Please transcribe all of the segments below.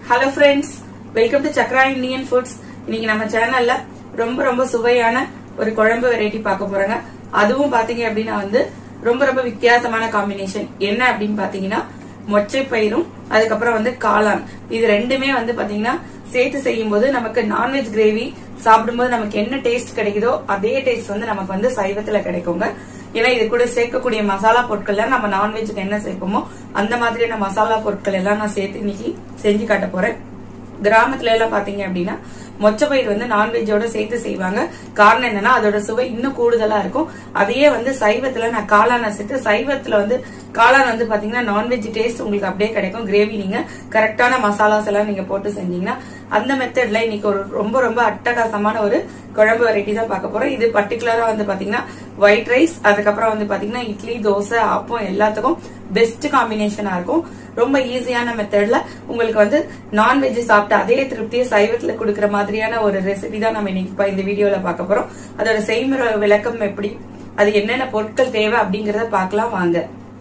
hello friends welcome to Chakra Indian foods இன்னைக்கு நம்ம சேனல்ல ரொம்ப ரொம்ப சுவையான ஒரு குழம்பு வெரைட்டி பார்க்க போறோங்க அதுவும் பாத்தீங்க அப்படின்னா வந்து ரொம்ப ரொம்ப வித்தியாசமான காம்பினேஷன் என்ன அப்படின்னு பாத்தீங்கன்னா மொச்சை பயிரும் அதுக்கப்புறம் வந்து காளான் இது ரெண்டுமே வந்து பாத்தீங்கன்னா சேர்த்து செய்யும் போது நமக்கு நான்வெஜ் கிரேவி சாப்பிடும்போது நமக்கு என்ன டேஸ்ட் கிடைக்குதோ அதே டேஸ்ட் வந்து நமக்கு வந்து சைவத்துல கிடைக்குங்க ஏன்னா இது கூட சேர்க்கக்கூடிய மசாலா பொருட்கள் நம்ம நான்வெஜ்க்கு என்ன சேர்ப்போமோ அந்த மாதிரியான மசாலா பொருட்கள் எல்லாம் நான் சேர்த்து இன்னைக்கு செஞ்சு காட்ட போறேன் கிராமத்துல எல்லாம் பாத்தீங்க அப்படின்னா மொச்சப்பயிர் வந்து நான்வெஜ்ஜோட சேர்த்து செய்வாங்க காரணம் என்னன்னா அதோட சுவை இன்னும் கூடுதலா இருக்கும் அதையே வந்து சைவத்துல நான் காளான சேர்த்து சைவத்துல வந்து காளான் வந்து பாத்தீங்கன்னா நான்வெஜ் டேஸ்ட் உங்களுக்கு அப்படியே கிடைக்கும் கிரேவி நீங்க கரெக்டான மசாலாஸ் எல்லாம் நீங்க போட்டு செஞ்சீங்கன்னா அந்த மெத்தட்ல இன்னைக்கு ஒரு ரொம்ப ரொம்ப அட்டகாசமான ஒரு குழம்பு வெரைட்டி தான் பார்க்க போறோம் இது பர்டிகுலரா வந்து பாத்தீங்கன்னா ஒயிட் ரைஸ் அதுக்கப்புறம் வந்து பாத்தீங்கன்னா இட்லி தோசை அப்பம் எல்லாத்துக்கும் பெஸ்ட் காம்பினேஷனா இருக்கும் ரொம்ப ஈஸியான மெத்தட்ல உங்களுக்கு வந்து நான்வெஜ் சாப்பிட்ட அதே திருப்தியை சைவத்துல கொடுக்குற மாதிரியான ஒரு ரெசிபி தான் நம்ம இன்னைக்கு இப்ப இந்த வீடியோல பார்க்க போறோம் அதோட செய்முறை விளக்கம் எப்படி அது என்னென்ன பொருட்கள் தேவை அப்படிங்கறத பார்க்கலாம் வாங்க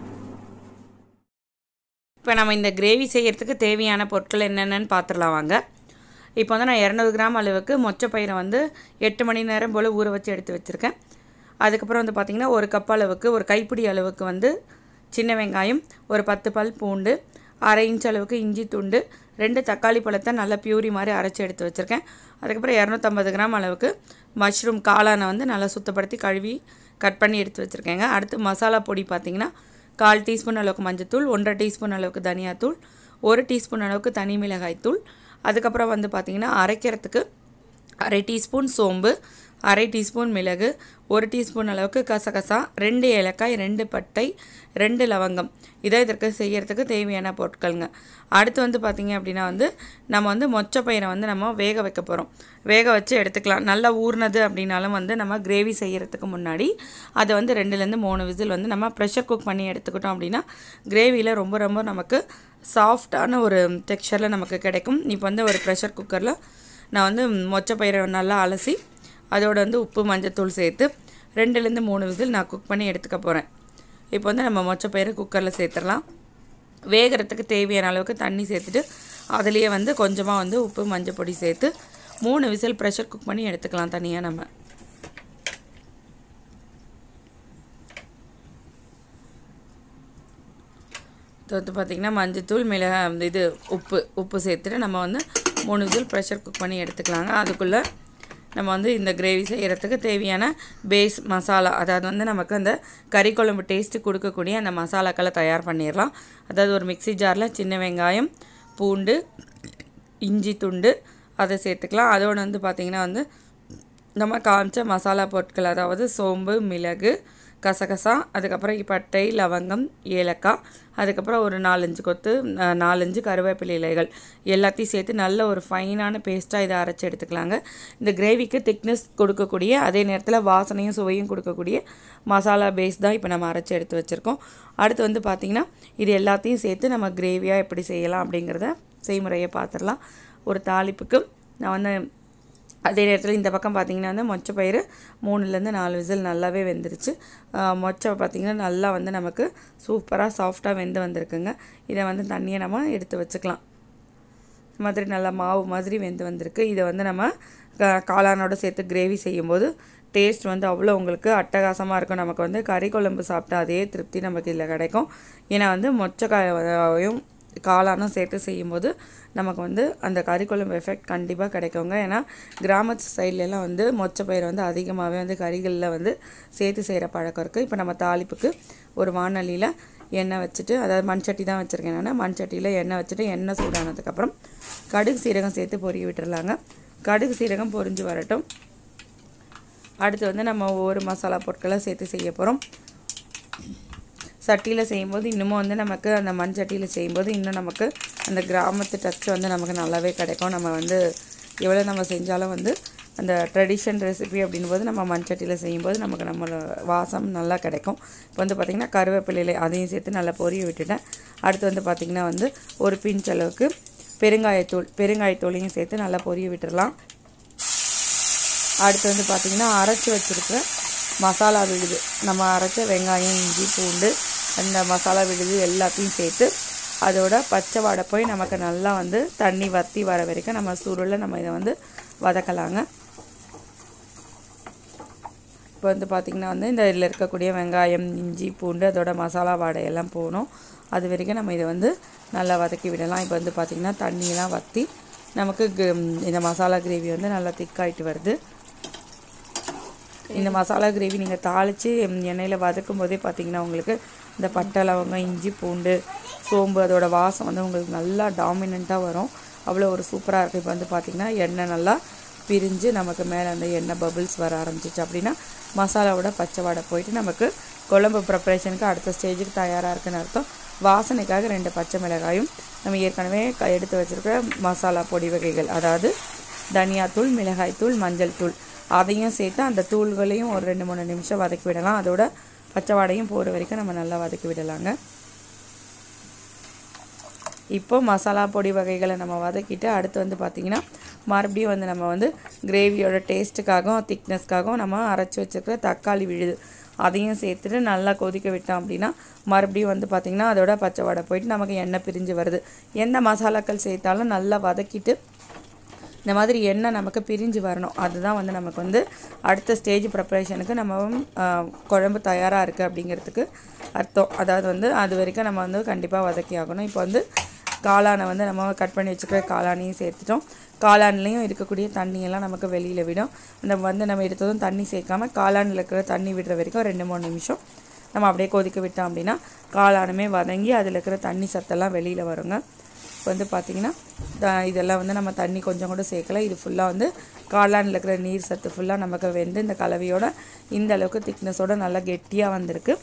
இப்போ நம்ம இந்த கிரேவி செய்யறதுக்கு தேவையான பொருட்கள் என்னென்னு பார்த்துடலாம் வாங்க இப்போ வந்து நான் இரநூறு கிராம் அளவுக்கு மொச்சப்பயிரை வந்து எட்டு மணி நேரம் போல் ஊற வச்சு எடுத்து வச்சுருக்கேன் அதுக்கப்புறம் வந்து பார்த்திங்கன்னா ஒரு கப் அளவுக்கு ஒரு கைப்பிடி அளவுக்கு வந்து சின்ன வெங்காயம் ஒரு பத்து பல் பூண்டு அரை இன்ச் அளவுக்கு இஞ்சி துண்டு ரெண்டு தக்காளி பழத்தை நல்லா பியூரி மாதிரி அரைச்சி எடுத்து வச்சுருக்கேன் அதுக்கப்புறம் இரநூத்தம்பது கிராம் அளவுக்கு மஷ்ரூம் காளானை வந்து நல்லா சுத்தப்படுத்தி கழுவி கட் பண்ணி எடுத்து வச்சுருக்கேங்க அடுத்து மசாலா பொடி பார்த்திங்கன்னா கால் டீஸ்பூன் அளவுக்கு மஞ்சத்தூள் ஒன்றரை டீஸ்பூன் அளவுக்கு தனியாத்தூள் ஒரு டீஸ்பூன் அளவுக்கு தனி மிளகாய் தூள் அதுக்கப்புறம் வந்து பார்த்திங்கன்னா அரைக்கிறதுக்கு அரை டீஸ்பூன் சோம்பு அரை டீஸ்பூன் மிளகு ஒரு டீஸ்பூன் அளவுக்கு கசகசா ரெண்டு ஏலக்காய் ரெண்டு பட்டை ரெண்டு லவங்கம் இதை இதற்கு செய்யறதுக்கு தேவையான பொருட்கள்ங்க அடுத்து வந்து பார்த்திங்க அப்படின்னா வந்து நம்ம வந்து மொச்சப்பயிரை வந்து நம்ம வேக வைக்க போகிறோம் வேக வச்சு எடுத்துக்கலாம் நல்லா ஊறினது அப்படின்னாலும் வந்து நம்ம கிரேவி செய்யறதுக்கு முன்னாடி அதை வந்து ரெண்டுலேருந்து மூணு விசில் வந்து நம்ம ப்ரெஷர் குக் பண்ணி எடுத்துக்கிட்டோம் அப்படின்னா கிரேவியில் ரொம்ப ரொம்ப நமக்கு சாஃப்டான ஒரு டெக்ஸ்சரில் நமக்கு கிடைக்கும் இப்போ வந்து ஒரு ப்ரெஷர் குக்கரில் நான் வந்து மொச்சப்பயிரை நல்லா அலசி அதோட வந்து உப்பு மஞ்சத்தூள் சேர்த்து ரெண்டுலேருந்து மூணு விசில் நான் குக் பண்ணி எடுத்துக்க போகிறேன் இப்போ வந்து நம்ம மொச்சப்பயிரை குக்கரில் சேர்த்துடலாம் வேகிறதுக்கு தேவையான அளவுக்கு தண்ணி சேர்த்துட்டு அதுலேயே வந்து கொஞ்சமாக வந்து உப்பு மஞ்சள் பொடி சேர்த்து மூணு விசில் ப்ரெஷர் குக் பண்ணி எடுத்துக்கலாம் தனியாக நம்ம இது வந்து பார்த்திங்கன்னா மஞ்சத்தூள் மிளகா இது உப்பு உப்பு சேர்த்துட்டு நம்ம வந்து மூணு விசில் ப்ரெஷர் குக் பண்ணி எடுத்துக்கலாங்க அதுக்குள்ளே நம்ம வந்து இந்த கிரேவி செய்கிறதுக்கு தேவையான பேஸ் மசாலா அதாவது வந்து நமக்கு அந்த கறி குழம்பு டேஸ்ட்டு கொடுக்கக்கூடிய அந்த மசாலாக்களை தயார் பண்ணிடலாம் அதாவது ஒரு மிக்சி ஜாரில் சின்ன வெங்காயம் பூண்டு இஞ்சி துண்டு அதை சேர்த்துக்கலாம் அதோடு வந்து பார்த்திங்கன்னா வந்து நம்ம காமிச்ச மசாலா பொருட்கள் அதாவது சோம்பு மிளகு கசகசா அதுக்கப்புறம் பட்டை லவங்கம் ஏலக்காய் அதுக்கப்புறம் ஒரு நாலஞ்சு கொத்து நாலஞ்சு கருவேப்பிலை இலைகள் எல்லாத்தையும் சேர்த்து நல்ல ஒரு ஃபைனான பேஸ்ட்டாக இதை அரைச்சி எடுத்துக்கலாங்க இந்த கிரேவிக்கு திக்னஸ் கொடுக்கக்கூடிய அதே நேரத்தில் வாசனையும் சுவையும் கொடுக்கக்கூடிய மசாலா பேஸ் தான் இப்போ நம்ம அரைச்சி எடுத்து வச்சுருக்கோம் அடுத்து வந்து பார்த்திங்கன்னா இது எல்லாத்தையும் சேர்த்து நம்ம கிரேவியாக எப்படி செய்யலாம் அப்படிங்கிறத செய்முறையை பார்த்துடலாம் ஒரு தாளிப்புக்கு நான் வந்து அதே நேரத்தில் இந்த பக்கம் பார்த்திங்கன்னா வந்து மொச்சப்பயிறு மூணுலேருந்து நாலு விசில் நல்லாவே வெந்துருச்சு மொச்சை பார்த்திங்கன்னா நல்லா வந்து நமக்கு சூப்பராக சாஃப்டாக வெந்து வந்திருக்குங்க இதை வந்து தண்ணியை நம்ம எடுத்து வச்சுக்கலாம் இந்த மாதிரி நல்லா மாவு மாதிரி வெந்து வந்திருக்கு இதை வந்து நம்ம காளானோட சேர்த்து கிரேவி செய்யும்போது டேஸ்ட் வந்து அவ்வளோ உங்களுக்கு அட்டகாசமாக இருக்கும் நமக்கு வந்து கறி குழம்பு சாப்பிட்டா அதே திருப்தி நமக்கு இதில் கிடைக்கும் ஏன்னா வந்து மொச்சக்காயும் காளானும் சேர்த்து செய்யும்போது நமக்கு வந்து அந்த கறி குழம்பு எஃபெக்ட் கண்டிப்பாக கிடைக்குங்க ஏன்னா கிராமத்து சைட்லலாம் வந்து மொச்சப்பயிர் வந்து அதிகமாகவே வந்து கறிகளில் வந்து சேர்த்து செய்கிற பழக்கம் இருக்குது இப்போ நம்ம தாளிப்புக்கு ஒரு வானொலியில் எண்ணெய் வச்சுட்டு அதாவது மண் சட்டி தான் வச்சுருக்கேன் நான் மண் சட்டியில் எண்ணெய் வச்சுட்டு எண்ணெய் சூடானதுக்கப்புறம் கடுகு சீரகம் சேர்த்து பொரிய விட்டுறலாங்க கடுகு சீரகம் பொரிஞ்சு வரட்டும் அடுத்து வந்து நம்ம ஒவ்வொரு மசாலா பொருட்களை சேர்த்து செய்ய போகிறோம் சட்டியில் செய்யும்போது இன்னமும் வந்து நமக்கு அந்த மண் சட்டியில் செய்யும்போது இன்னும் நமக்கு அந்த கிராமத்து டச் வந்து நமக்கு நல்லாவே கிடைக்கும் நம்ம வந்து எவ்வளோ நம்ம செஞ்சாலும் வந்து அந்த ட்ரெடிஷன் ரெசிபி அப்படின்போது நம்ம மண் சட்டியில் செய்யும்போது நமக்கு நம்மளோட வாசம் நல்லா கிடைக்கும் இப்போ வந்து பார்த்திங்கன்னா கருவேப்பிலையில் அதையும் சேர்த்து நல்லா பொரிய விட்டுட்டேன் அடுத்து வந்து பார்த்திங்கன்னா வந்து ஒரு பிஞ்ச் அளவுக்கு பெருங்காயத்தூள் பெருங்காயத்தூளையும் சேர்த்து நல்லா பொரிய விட்டுடலாம் அடுத்து வந்து பார்த்திங்கன்னா அரைச்சி வச்சுருக்க மசாலா விழுது நம்ம அரைச்ச வெங்காயம் இஞ்சி பூண்டு அந்த மசாலா விழுது எல்லாத்தையும் சேர்த்து அதோட பச்சை வாடை போய் நமக்கு நல்லா வந்து தண்ணி வற்றி வர வரைக்கும் நம்ம சுருளில் நம்ம இதை வந்து வதக்கலாங்க இப்போ வந்து பார்த்திங்கன்னா வந்து இந்த இதில் இருக்கக்கூடிய வெங்காயம் இஞ்சி பூண்டு அதோட மசாலா வாடையெல்லாம் போகணும் அது வரைக்கும் நம்ம இதை வந்து நல்லா வதக்கி விடலாம் இப்போ வந்து பார்த்திங்கன்னா தண்ணியெல்லாம் வற்றி நமக்கு க- இந்த மசாலா கிரேவி வந்து நல்லா திக்காயிட்டு வருது இந்த மசாலா கிரேவி நீங்கள் தாளித்து எண்ணெயில் வதக்கும் போதே பார்த்தீங்கன்னா உங்களுக்கு இந்த பட்டை லவங்கம் இஞ்சி பூண்டு சோம்பு அதோட வாசம் வந்து உங்களுக்கு நல்லா டாமினண்ட்டாக வரும் அவ்வளோ ஒரு சூப்பராக இருக்கும் இப்போ வந்து பார்த்திங்கன்னா எண்ணெய் நல்லா பிரிஞ்சு நமக்கு மேலே அந்த எண்ணெய் பபிள்ஸ் வர ஆரம்பிச்சிச்சு அப்படின்னா மசாலாவோட பச்சை வாடை போயிட்டு நமக்கு குழம்பு ப்ரிப்பரேஷனுக்கு அடுத்த ஸ்டேஜுக்கு தயாராக இருக்குன்னு அர்த்தம் வாசனைக்காக ரெண்டு பச்சை மிளகாயும் நம்ம ஏற்கனவே க- எடுத்து வச்சிருக்கிற மசாலா பொடி வகைகள் அதாவது தனியாத்தூள் மிளகாய்த்தூள் மஞ்சள் தூள் அதையும் சேர்த்து அந்த தூள்களையும் ஒரு ரெண்டு மூணு நிமிஷம் வதக்கி விடலாம் அதோட பச்சை வாடையும் போகிற வரைக்கும் நம்ம நல்லா வதக்கி விடலாங்க இப்போ மசாலா பொடி வகைகளை நம்ம வதக்கிட்டு அடுத்து வந்து பார்த்திங்கன்னா மறுபடியும் வந்து நம்ம வந்து கிரேவியோட டேஸ்ட்டுக்காகவும் திக்னஸ்க்காகவும் நம்ம அரைச்சி வச்சுருக்கிற தக்காளி விழுது அதையும் சேர்த்துட்டு நல்லா கொதிக்க விட்டோம் அப்படின்னா மறுபடியும் வந்து பார்த்திங்கன்னா அதோட பச்சை வடை போயிட்டு நமக்கு எண்ணெய் பிரிஞ்சு வருது எந்த மசாலாக்கள் சேர்த்தாலும் நல்லா வதக்கிட்டு இந்த மாதிரி எண்ணெய் நமக்கு பிரிஞ்சு வரணும் அதுதான் வந்து நமக்கு வந்து அடுத்த ஸ்டேஜ் ப்ரிப்பரேஷனுக்கு நம்ம ஆ, குழம்பு தயாராக இருக்குது அப்படிங்கிறதுக்கு அர்த்தம் அதாவது வந்து அது வரைக்கும் நம்ம வந்து கண்டிப்பாக வதக்கி ஆகணும் இப்போ வந்து காளானை வந்து நம்ம கட் பண்ணி வச்சுக்கிற காளானையும் சேர்த்துட்டோம் காளான்லேயும் இருக்கக்கூடிய தண்ணியெல்லாம் நமக்கு வெளியில் விடும் அந்த வந்து நம்ம எடுத்ததும் தண்ணி சேர்க்காம காளானில் இருக்கிற தண்ணி விடுற வரைக்கும் ரெண்டு மூணு நிமிஷம் நம்ம அப்படியே கொதிக்க விட்டோம் அப்படின்னா காளானுமே வதங்கி அதில் இருக்கிற தண்ணி சத்தெல்லாம் வெளியில் வருங்க இப்போ வந்து பார்த்திங்கன்னா த- இதெல்லாம் வந்து நம்ம தண்ணி கொஞ்சம் கூட சேர்க்கல இது ஃபுல்லாக வந்து காளானில் இருக்கிற நீர் சத்து ஃபுல்லாக நமக்கு வெந்து இந்த கலவையோட இந்த அளவுக்கு திக்னஸோட நல்லா கெட்டியாக வந்திருக்கு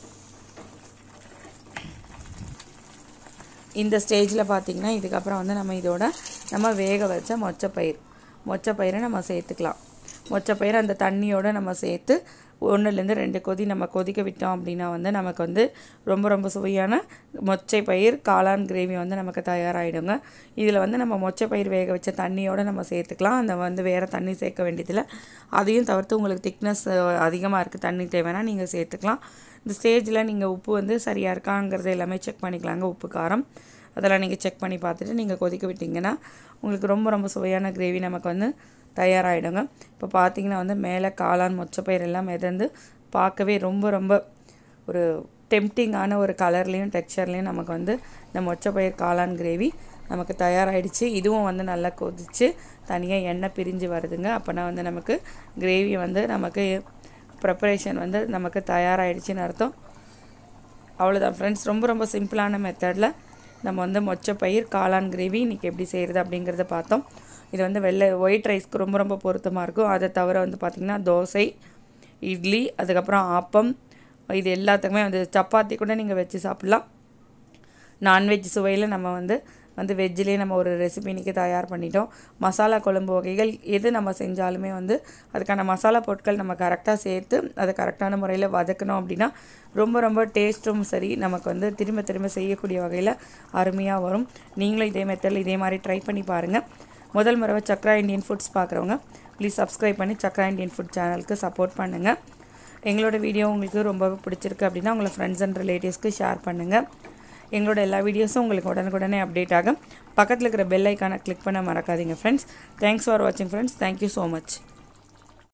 இந்த ஸ்டேஜில் பார்த்தீங்கன்னா இதுக்கப்புறம் வந்து நம்ம இதோட நம்ம வேக வச்ச மொச்சப்பயிர் மொச்சப்பயிரை நம்ம சேர்த்துக்கலாம் மொச்சப்பயிர் அந்த தண்ணியோட நம்ம சேர்த்து ஒன்றுலேருந்து ரெண்டு கொதி நம்ம கொதிக்க விட்டோம் அப்படின்னா வந்து நமக்கு வந்து ரொம்ப ரொம்ப சுவையான மொச்சை பயிர் காளான் கிரேவி வந்து நமக்கு தயாராகிடுங்க இதில் வந்து நம்ம மொச்சை பயிர் வேக வச்ச தண்ணியோட நம்ம சேர்த்துக்கலாம் அந்த வந்து வேறு தண்ணி சேர்க்க வேண்டியதில்லை அதையும் தவிர்த்து உங்களுக்கு திக்னஸ் அதிகமாக இருக்குது தண்ணி தேவைன்னா நீங்கள் சேர்த்துக்கலாம் இந்த ஸ்டேஜில் நீங்கள் உப்பு வந்து சரியாக இருக்காங்கிறது எல்லாமே செக் பண்ணிக்கலாங்க உப்பு காரம் அதெல்லாம் நீங்கள் செக் பண்ணி பார்த்துட்டு நீங்கள் கொதிக்க விட்டிங்கன்னா உங்களுக்கு ரொம்ப ரொம்ப சுவையான கிரேவி நமக்கு வந்து தயாராகிடுங்க இப்போ பார்த்தீங்கன்னா வந்து மேலே காளான் மொச்சப்பயிர் எல்லாம் மிதந்து பார்க்கவே ரொம்ப ரொம்ப ஒரு டெம்டிங்கான ஒரு கலர்லேயும் டெக்ஸ்சர்லேயும் நமக்கு வந்து இந்த மொச்சப்பயிர் காளான் கிரேவி நமக்கு தயாராகிடுச்சு இதுவும் வந்து நல்லா கொதிச்சு தனியாக எண்ணெய் பிரிஞ்சு வருதுங்க அப்போனா வந்து நமக்கு கிரேவி வந்து நமக்கு ப்ரிப்பரேஷன் வந்து நமக்கு தயாராகிடுச்சின்னு அர்த்தம் அவ்வளோதான் ஃப்ரெண்ட்ஸ் ரொம்ப ரொம்ப சிம்பிளான மெத்தடில் நம்ம வந்து மொச்சப்பயிர் காளான் கிரேவி இன்றைக்கி எப்படி செய்கிறது அப்படிங்கிறத பார்த்தோம் இது வந்து வெள்ளை ஒயிட் ரைஸ்க்கு ரொம்ப ரொம்ப பொருத்தமாக இருக்கும் அதை தவிர வந்து பார்த்திங்கன்னா தோசை இட்லி அதுக்கப்புறம் ஆப்பம் இது எல்லாத்துக்குமே வந்து சப்பாத்தி கூட நீங்கள் வச்சு சாப்பிட்லாம் நான்வெஜ் சுவையில் நம்ம வந்து வந்து வெஜ்ஜிலே நம்ம ஒரு ரெசிபி இன்றைக்கி தயார் பண்ணிட்டோம் மசாலா குழம்பு வகைகள் எது நம்ம செஞ்சாலுமே வந்து அதுக்கான மசாலா பொருட்கள் நம்ம கரெக்டாக சேர்த்து அதை கரெக்டான முறையில் வதக்கணும் அப்படின்னா ரொம்ப ரொம்ப டேஸ்ட்டும் சரி நமக்கு வந்து திரும்ப திரும்ப செய்யக்கூடிய வகையில் அருமையாக வரும் நீங்களும் இதே மெத்தடில் இதே மாதிரி ட்ரை பண்ணி பாருங்கள் முதல் முறை சக்ரா இந்தியன் ஃபுட்ஸ் பார்க்குறவங்க ப்ளீஸ் சப்ஸ்கிரைப் பண்ணி சக்ரா இந்தியன் ஃபுட் சேனலுக்கு சப்போர்ட் பண்ணுங்கள் எங்களோட வீடியோ உங்களுக்கு ரொம்பவே பிடிச்சிருக்கு அப்படின்னா உங்களை ஃப்ரெண்ட்ஸ் அண்ட் ரிலேட்டிவ்ஸ்க்கு ஷேர் பண்ணுங்கள் எங்களோட எல்லா வீடியோஸும் உங்களுக்கு உடனுக்குடனே அப்டேட் ஆகும் பக்கத்தில் இருக்கிற பெல் ஐக்கானை கிளிக் பண்ண மறக்காதீங்க ஃப்ரெண்ட்ஸ் தேங்க்ஸ் ஃபார் வாட்சிங் ஃப்ரெண்ட்ஸ் தேங்க்யூ ஸோ மச்